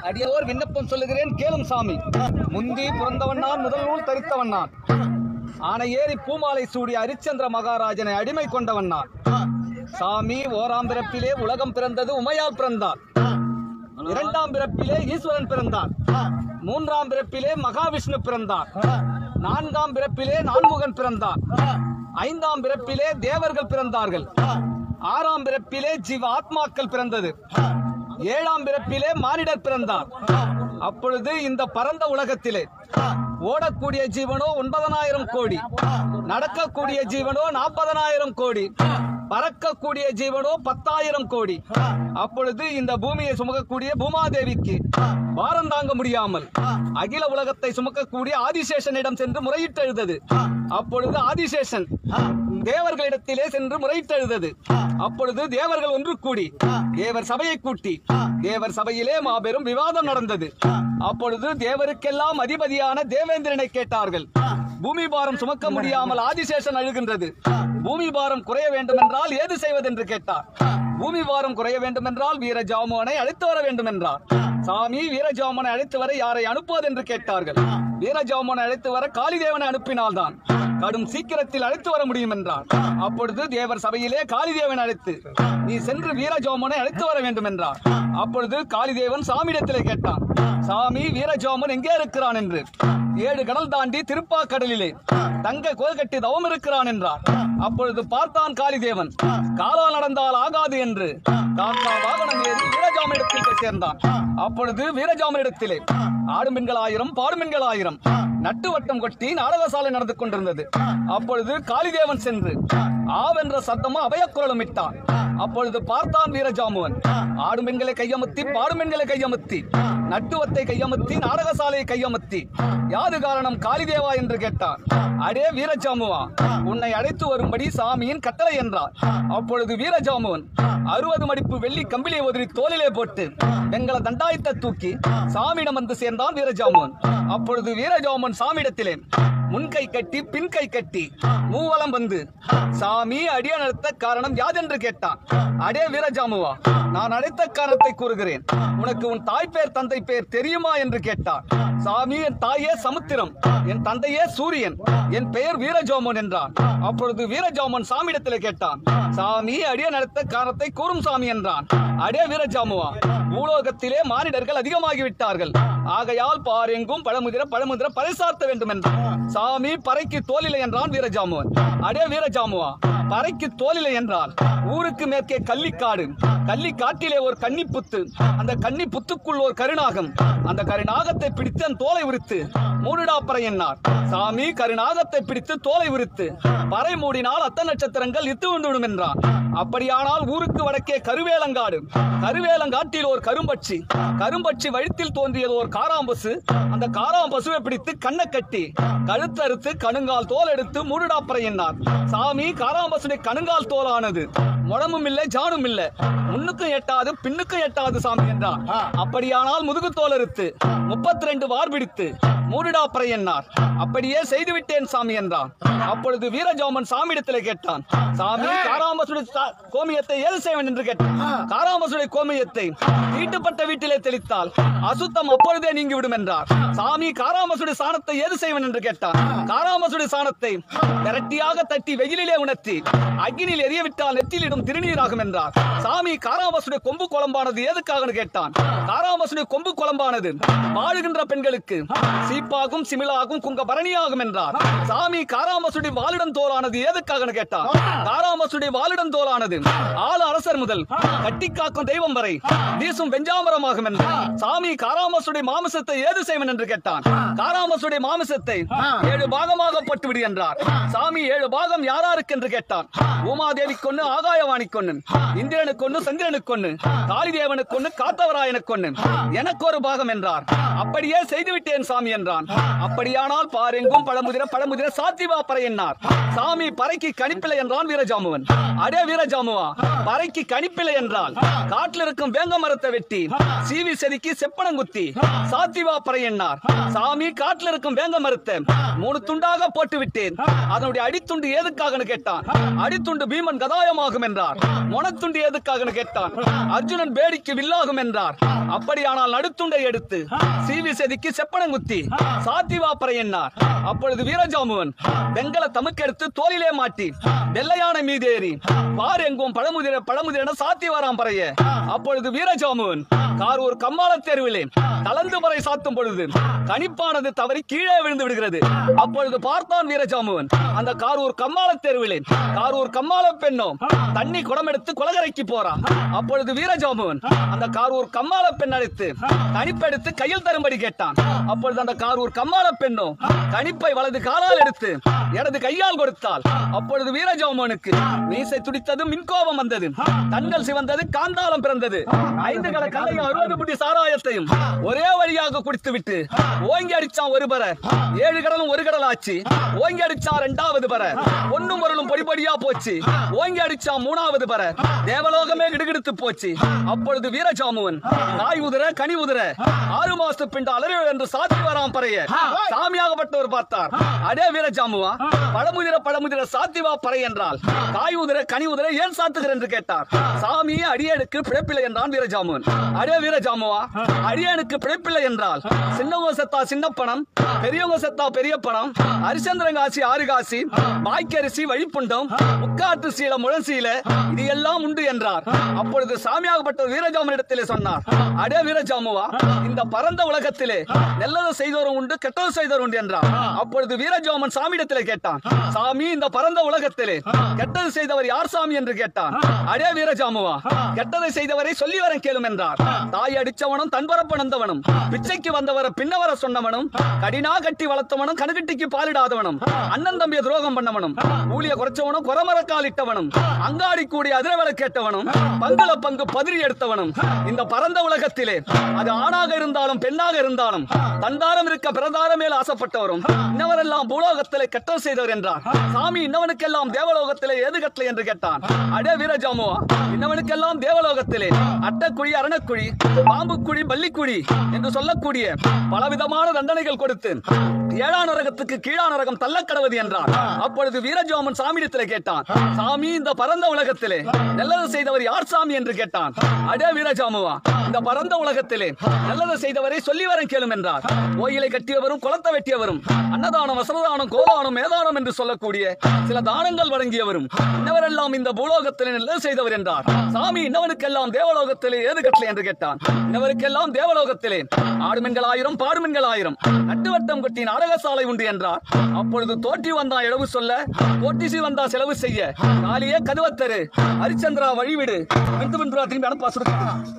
அடியோர் விண்ணப்பம் சொல்லுகிறேன் கேளும் சாமி முந்தி பிறந்தவன் நான் முதல் நூல் தரித்தவன் நான் ஆனை ஏறி பூமாலை சூடி அரிச்சந்திர மகாராஜனை அடிமை கொண்டவன் நான் சாமி ஓராம் பிறப்பிலே உலகம் பிறந்தது உமையால் பிறந்தார் இரண்டாம் பிறப்பிலே ஈஸ்வரன் பிறந்தார் மூன்றாம் பிறப்பிலே மகாவிஷ்ணு பிறந்தார் நான்காம் பிறப்பிலே நான்முகன் பிறந்தார் ஐந்தாம் பிறப்பிலே தேவர்கள் பிறந்தார்கள் ஆறாம் பிறப்பிலே ஜீவ ஆத்மாக்கள் பிறந்தது ஏழாம் பிறப்பிலே மானிடர் பிறந்தார் அப்பொழுது இந்த பரந்த உலகத்திலே ஓடக்கூடிய ஜீவனோ ஒன்பதனாயிரம் கோடி நடக்கக்கூடிய ஜீவனோ நாற்பதனாயிரம் கோடி பறக்கக்கூடிய ஜீவனோ பத்தாயிரம் கோடி அப்பொழுது இந்த பூமியை சுமக்கக்கூடிய பூமாதேவிக்கு பாரம் தாங்க முடியாமல் அகில உலகத்தை சுமக்கக்கூடிய ஆதிசேஷனிடம் சென்று முறையிட்டு எழுதது அப்பொழுது ஆதிசேஷன் தேவர்களிடத்திலே சென்று முறையிட்டு எழுதது அப்பொழுது தேவர்கள் ஒன்று கூடி தேவர் சபையை கூட்டி தேவர் சபையிலே மாபெரும் விவாதம் நடந்தது அப்பொழுது தேவருக்கெல்லாம் அதிபதியான தேவேந்திரனை கேட்டார்கள் பூமி பாரம் சுமக்க முடியாமல் ஆதிசேஷன் அழுகின்றது பூமி பாரம் குறைய வேண்டும் என்றால் ஏது செய்வதென்று கேட்டார் பூமி பாரம் குறைய வேண்டும் என்றால் வீர ஜாமுவனை அழைத்து வர வேண்டும் என்றார் சாமி வீரஜாமனை அழைத்து வர யாரை அனுப்புவது என்று கேட்டார்கள் வீரஜாமனை அழைத்து வர காளிதேவனை அனுப்பினால்தான் கடும் சீக்கிரத்தில் அழைத்து வர முடியும் என்றார் அப்பொழுது தேவர் சபையிலே காளிதேவன் அழைத்து நீ சென்று வீரஜாமனை அழைத்து வர வேண்டும் என்றார் அப்பொழுது காளிதேவன் சாமியிடத்திலே கேட்டான் சாமி வீரஜாமன் எங்கே இருக்கிறான் என்று ஏழு கடல் தாண்டி திருப்பாக்கடலிலே தங்க கோல் கட்டி தவம் இருக்கிறான் என்றார் அப்பொழுது பார்த்தான் காளிதேவன் காலால் நடந்தால் ஆகாது என்று காக்கா வாகனம் ஏறி வீரஜாமனிடத்தில் போய் சேர்ந்தான் அப்பொழுது வீரஜாமனிடத்திலே ஆடும் பெண்கள் ஆயிரம் பாடும் பெண்கள் ஆயிரம் நட்டு வட்டம் கொட்டி நாடகசாலை நடந்து கொண்டிருந்தது அப்பொழுது காளிதேவன் சென்று ஆவென்ற சத்தமும் அபயக்குரலும் இட்டான் அப்பொழுது பார்த்தான் வீரஜாமுவன் ஆடும் பெண்களை கையமத்தி பாடும் பெண்களை கையமத்தி நட்டுவத்தை கையமத்தி நாடகசாலையை கையமத்தி யாது காரணம் காளிதேவா என்று கேட்டான் அடே வீரஜாமுவா உன்னை அழைத்து வரும்படி சாமியின் கட்டளை என்றார் அப்பொழுது வீரஜாமுவன் அறுபது மடிப்பு வெள்ளி கம்பிலியை உதறி தோளிலே போட்டு எங்களை தண்டாயத்தை தூக்கி சாமியிடம் வந்து சேர்ந்தான் வீரஜாமுவன் அப்பொழுது வீரஜாமுவன் சாமியிடத்திலே முன்கை கட்டி பின் கை கட்டி மூவலம் வந்து சாமி அடிய நடத்த காரணம் யாதென்று கேட்டான் அடே வீரஜாமுவா நான் அழைத்த காரணத்தை கூறுகிறேன் உனக்கு உன் தாய் பேர் தந்தை பேர் தெரியுமா என்று கேட்டார் சாமி என் தாயே சமுத்திரம் என் தந்தையே சூரியன் என் பெயர் வீரஜோமன் என்றான் அப்பொழுது வீரஜோமன் சாமியிடத்திலே கேட்டான் சாமி அடிய நடத்த காரணத்தை கூறும் சாமி என்றான் அடே வீரஜாமுவா பூலோகத்திலே மானிடர்கள் அதிகமாகி விட்டார்கள் ஆகையால் பாரெங்கும் பழமுதிர பழமுதிர பறைசார்த்த வேண்டும் என்றான் சாமி பறைக்கு தோலில்லை என்றான் வீரஜாமுவன் அடே வீரஜாமுவா பறைக்கு தோலில்லை என்றால் ஊருக்கு மேற்கே கள்ளிக்காடு கள்ளிக்காட்டிலே ஒரு கன்னி புத்து அந்த கன்னி புத்துக்குள் ஒரு கருநாகம் அந்த கருநாகத்தை பிடித்து அந்த தோலை உரித்து மூடுடா பறை என்னார் சாமி கருநாகத்தை பிடித்து தோலை உரித்து பறை மூடினால் அத்த நட்சத்திரங்கள் இத்து விடும் என்றான் அப்படியானால் ஊருக்கு வடக்கே கருவேலங்காடு கருவேலங்காட்டில் ஒரு கரும்பட்சி கரும்பட்சி வழித்தில் தோன்றியது ஒரு காராம்பசு அந்த காராம்பசுவை பிடித்து கண்ணை கட்டி கழுத்தறுத்து கணுங்கால் தோல் எடுத்து மூடுடாப்பறை என்னார் சாமி காராம்பசுடைய கணுங்கால் தோலானது முழமும் இல்லை ஜானும் இல்லை முன்னுக்கும் எட்டாது பின்னுக்கும் எட்டாது சாமி என்றார் அப்படியானால் முதுகு தோல் அறுத்து முப்பத்தி ரெண்டு வார் பிடித்து மூடுடாப்பறை என்னார் அப்படியே செய்து விட்டேன் சாமி என்றான் அப்பொழுது வீரஜோமன் சாமியிடத்திலே கேட்டான் சாமி காராம்பசுடைய சா- கோமியத்தை ஏது செய்வன் என்று கேட்டான் காராம்பசுடைய கோமியத்தை தீட்டுப்பட்ட வீட்டிலே தெளித்தால் அசுத்தம் அப்பொழுதே நீங்கி விடும் என்றார் சாமி காராமசுடைய சாணத்தை ஏது செய்வன் என்று கேட்டான் காராமசுடைய சாணத்தை விரட்டியாக தட்டி வெயிலிலே உணர்த்தி அக்கினில் எரிய விட்டால் நெற்றிலிடும் திருநீராகும் என்றார் சாமி காராமசுடைய கொம்பு குழம்பானது எதுக்காக கேட்டான் காராமசுடைய கொம்பு குழம்பானது வாழுகின்ற பெண்களுக்கு சீப்பாகும் சிமிலாகும் குங்க பரணியாகும் என்றார் சாமி காராமசுடைய வாலிடம் தோலானது எதுக்காக கேட்டான் காராமசுடைய வாலிடம் தோலானது ஆளு அரசர் முதல் கட்டி காக்கும் தெய்வம் வரை வீசும் வெஞ்சாமரமாகும் என்றார் சாமி காராமசுடைய மாமிசத்தை ஏது செய்வன் என்று கேட்டான் காராமசுடைய மாமிசத்தை ஏழு பாகமாக பட்டுவிடு என்றார் சாமி ஏழு பாகம் யாராருக்கு என்று கேட்டான் உமாதேவி கொன்னு ஆகாயவாணி கொன்னு இந்திரனுக்கு ஒண்ணு சந்திரனுக்கு ஒண்ணு காளிதேவனுக்கு ஒண்ணு காத்தவராயனுக்கு ஒண்ணு எனக்கு ஒரு பாகம் என்றார் அப்படியே செய்து விட்டேன் சாமி என்றார் என்றான் அப்படியானால் பாரெங்கும் பழமுதிர பழமுதிர சாத்திவா பறை என்னார் சாமி பறைக்கு கணிப்பில்லை என்றான் வீரஜாமுவன் அடே வீரஜாமுவா பறைக்கு கணிப்பில்லை என்றால் காட்டில் இருக்கும் வேங்க மரத்தை வெட்டி சீவி செதுக்கி செப்பனங்குத்தி சாத்திவா பறை என்னார் சாமி காட்டில் இருக்கும் வேங்க மரத்தை மூணு துண்டாக போட்டு விட்டேன் அதனுடைய அடித்துண்டு ஏதுக்காகன்னு கேட்டான் அடித்துண்டு பீமன் கதாயமாகும் என்றார் மொனத்துண்டு ஏதுக்காகன்னு கேட்டான் அர்ஜுனன் பேடிக்கு வில்லாகும் என்றார் அப்படியானால் நடுத்துண்டை எடுத்து சீவி செதுக்கி செப்பனங்குத்தி சாத்திவாப்பறை என்னார் அப்பொழுது வீரஜாமுவன் வெங்கல தமுக்கெடுத்து தோலிலே மாட்டி வெள்ளையான மீதேறி பார் எங்கும் பழமுதிர பழமுதிரென சாத்தி வராம் பறைய அப்பொழுது வீரஜாமுவன் காரூர் கம்மாள தேர்விலே கலந்து பறை சாத்தும் பொழுது கணிப்பானது தவறி கீழே விழுந்து விடுகிறது அப்பொழுது பார்த்தான் வீரஜாமுவன் அந்த காரூர் கம்மாள தேர்விலே காரூர் கம்மாள பெண்ணோ தண்ணி குடம் எடுத்து குலகரைக்கு போறான் அப்பொழுது வீரஜாமுவன் அந்த காரூர் கம்மாள பெண் அழைத்து கணிப்பெடுத்து கையில் தரும்படி கேட்டான் அப்பொழுது அந்த காரூர் கம்மாள பெண்ணோ கணிப்பை வலது காலால் எடுத்து இடது கையால் கொடுத்தால் அப்பொழுது வீரஜாமுவனுக்கு மீசை துடித்தது மின்கோபம் வந்தது கண்கள் சிவந்தது காந்தாளம் பிறந்தது ஐந்து கல கலையும் அறுபது புட்டி சாராயத்தையும் ஒரே வழியாக குடித்து விட்டு ஓங்கி அடிச்சான் ஒரு பர ஏழு கடலும் ஒரு கடல் ஆச்சு ஓங்கி அடிச்சான் ரெண்டாவது பர ஒண்ணும் பொருளும் பொடி பொடியா போச்சு ஓங்கி அடிச்சான் மூணாவது பர தேவலோகமே கிடுகிடுத்து போச்சு அப்பொழுது வீரஜாமுவன் காய் உதிர கனி உதிர ஆறு மாசத்து பிண்ட அலறி என்று சாத்தி வராம் பறைய சாமியாகப்பட்டவர் பார்த்தார் அடே வீரஜாமுவா பழமுதிர பழமுதிர சாத்திவா பறை என்றால் காய் உதிர கனி உதிர ஏன் சாத்துகிற என்று கேட்டார் சாமி அடியனுக்கு பிழைப்பில்லை என்றான் வீரஜாமுவன் அடே வீரஜாமுவா அடியனுக்கு பிழைப்பில்லை என்றால் சின்னவங்க செத்தா சின்ன பணம் பெரியவங்க செத்தா பெரிய பணம் அரிசந்திரங்காசி ஆறு காசி பாய்க்கரிசி வழிப்புண்டம் முக்காட்டு சீல முழசீல இது எல்லாம் உண்டு என்றார் அப்பொழுது சாமியாகப்பட்ட வீரஜாமனிடத்திலே சொன்னார் அடே வீரஜாமுவா இந்த பரந்த உலகத்திலே நல்லது செய்தோரும் உண்டு கெட்டது செய்தோர் உண்டு என்றார் அப்பொழுது வீரஜாமன் சாமியிடத்திலே கேட்டான் சாமி இந்த பரந்த உலகத்திலே கெட்டது செய்தவர் யார் சாமி என்று கேட்டான் அடே வீரஜாமுவா கெட்டதை செய்தவரை சொல்லி வர கேளும் என்றார் தாய் அடிச்சவனும் தன்பரப்ப நந்தவனும் பிச்சைக்கு வந்தவர பின்னவர சொன்னவனும் கடினா கட்டி வளர்த்தவனும் கணுகட்டிக்கு பாலிடாதவனும் அண்ணன் தம்பிய துரோகம் பண்ணவனும் ஊழிய குறைச்சவனும் குறமரக்கால் இட்டவனும் அங்காடி கூடி அதிரவள கேட்டவனும் பங்கள பங்கு பதிரி எடுத்தவனும் இந்த பரந்த உலகத்திலே அது ஆணாக இருந்தாலும் பெண்ணாக இருந்தாலும் தந்தாரம் இருக்க பிரதாரம் மேல் ஆசைப்பட்டவரும் இன்னவரெல்லாம் பூலோகத்திலே கெட்டல் செய்தவர் என்றார் சாமி இன்னவனுக்கெல்லாம் தேவலோகத்திலே ஏது கட்டளை என்று கேட்டான் அடே வீரஜாமுவா இன்னவனுக்கெல்லாம் தேவலோகத்திலே அட்டக்குழி அரணக்குழி பாம்புக்குழி பள்ளிக்குழி என்று சொல்லக்கூடிய பலவிதமான தண்டனைகள் கொடுத்து ஏழாம் நரகத்துக்கு கீழான நரகம் தள்ளக்கடவது என்றார் அப்பொழுது வீரஜோமன் சாமியிடத்திலே கேட்டான் சாமி இந்த பரந்த உலகத்திலே நல்லது செய்தவர் யார் சாமி என்று கேட்டான் அடே வீரஜாமுவா இந்த பரந்த உலகத்திலே நல்லது செய்தவரை சொல்லி வர கேளும் என்றார் கோயிலை கட்டியவரும் குளத்தை வெட்டியவரும் அன்னதானம் வசனதானம் கோதானம் மேதானம் என்று சொல்லக்கூடிய சில தானங்கள் வழங்கியவரும் இன்னவரெல்லாம் இந்த பூலோகத்திலே நல்லது செய்தவர் என்றார் சாமி இன்னவனுக்கெல்லாம் தேவலோகத்திலே ஏது கட்டளை என்று கேட்டான் இன்னவருக்கெல்லாம் தேவலோகத்திலே ஆடுமென்கள் ஆயிரம் பாடுமென்கள் ஆயிரம் நட்டுவட்டம் கொட்டி நாடகசாலை உண்டு என்றார் அப்பொழுது தோற்றி வந்தா இழவு சொல்ல கோட்டிசி வந்தா செலவு செய்ய காலியே கதுவத்தரு ஹரிச்சந்திரா வழிவிடு விந்து திரும்பி அனுப்பா சுருக்க